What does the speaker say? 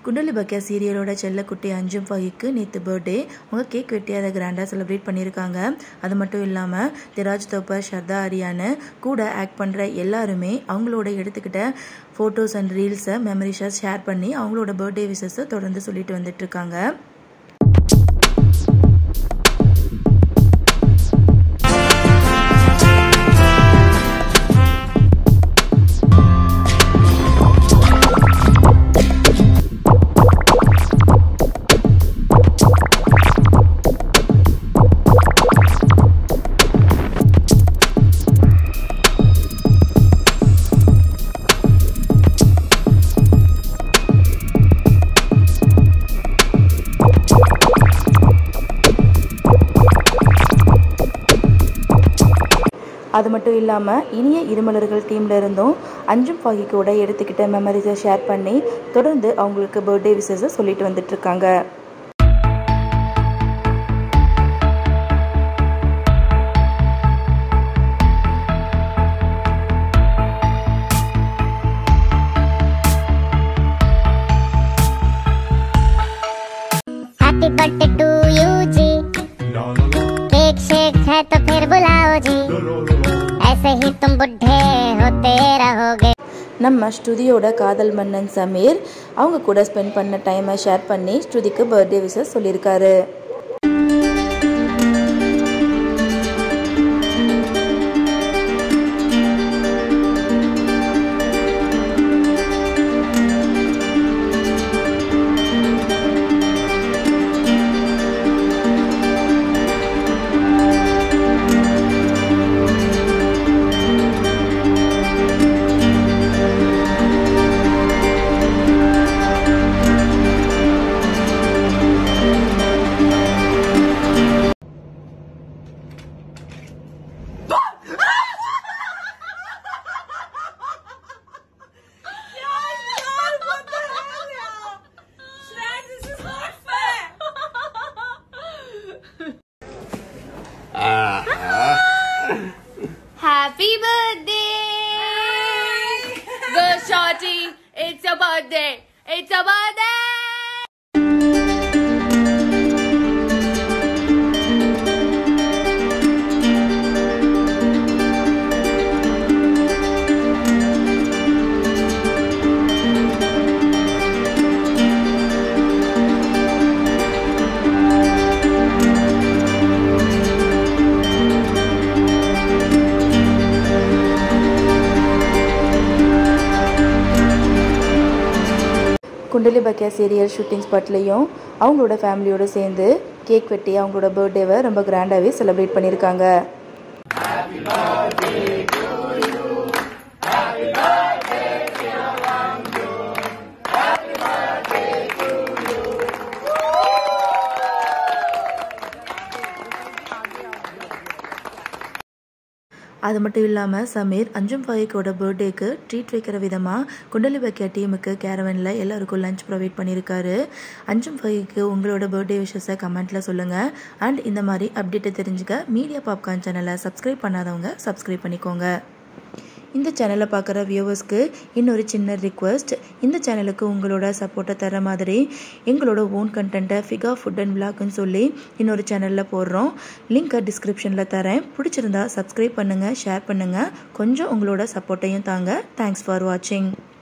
குண்டலி பக்கியா சீரியலோட செல்லக்குட்டி அஞ்சும் ஃபஹிக்கு நேற்று பர்த்டே அவங்க கேக் வெட்டி அதை கிராண்டாக செலிப்ரேட் பண்ணியிருக்காங்க அது மட்டும் இல்லாமல் திராஜ் தோப்பர் ஷர்தா அரியானு கூட ஆக்ட் பண்ணுற எல்லாருமே அவங்களோட எடுத்துக்கிட்ட ஃபோட்டோஸ் அண்ட் ரீல்ஸை மெமரிஸாக ஷேர் பண்ணி அவங்களோட பர்த்டே விஷஸை தொடர்ந்து சொல்லிட்டு வந்துட்டுருக்காங்க அது மட்டும் இல்லாமல் இனிய இருமலர்கள் டீமில் இருந்தும் அஞ்சும் ஃபாகிக்கோட எடுத்துக்கிட்ட மெமரிஸை ஷேர் பண்ணி தொடர்ந்து அவங்களுக்கு பர்த்டே விஷஸை சொல்லிட்டு வந்துட்டுருக்காங்க हैप्पी बर्थडे टू यू जी केक शेक है तो फिर बुलाओ जी ऐसे ही तुम बुढ़े होते रहोगे நம்ம ஸ்ருதியோட காதல் மன்னன் சமீர் அவங்க கூட ஸ்பெண்ட் பண்ண டைமை ஷேர் பண்ணி ஸ்ருதிக்கு பர்த்டே விஷஸ் சொல்லியிருக்காரு Happy birthday! Go shorty! It's your birthday! It's your birthday! Kundali பக்கியா சீரியல் ஷூட்டிங் ஸ்பாட்லேயும் அவங்களோட ஃபேமிலியோடு சேர்ந்து கேக் வெட்டி அவங்களோட பர்த்டேவை ரொம்ப கிராண்டாகவே செலிப்ரேட் பண்ணியிருக்காங்க அது மட்டும் இல்லாமல் சமீர் அஞ்சும் ஃபாயிக்கோட பர்த்டேக்கு ட்ரீட் வைக்கிற விதமாக குண்டலி பக்கியா டீமுக்கு கேரவனில் எல்லாருக்கும் லஞ்ச் ப்ரொவைட் பண்ணியிருக்காரு அஞ்சும் ஃபாயிக்கு உங்களோட பர்த்டே விஷஸை கமெண்ட்டில் சொல்லுங்கள் அண்ட் இந்த மாதிரி அப்டேட்டை தெரிஞ்சுக்க மீடியா பாப்கார்ன் சேனலை சப்ஸ்கிரைப் பண்ணாதவங்க சப்ஸ்கிரைப் பண்ணிக்கோங்க இந்த சேனலை பார்க்குற வியூவர்ஸ்க்கு இன்னொரு சின்ன ரிக்வெஸ்ட் இந்த சேனலுக்கு உங்களோட சப்போர்ட்டை தர மாதிரி எங்களோட ஓன் கண்டென்ட்டை ஃபிகா ஃபுட் அண்ட் விளாக்னு சொல்லி இன்னொரு சேனலில் போடுறோம் லிங்க்கை டிஸ்கிரிப்ஷனில் தரேன் பிடிச்சிருந்தா சப்ஸ்கிரைப் பண்ணுங்கள் ஷேர் பண்ணுங்கள் கொஞ்சம் உங்களோட சப்போர்ட்டையும் தாங்க தேங்க்ஸ் ஃபார் வாட்சிங்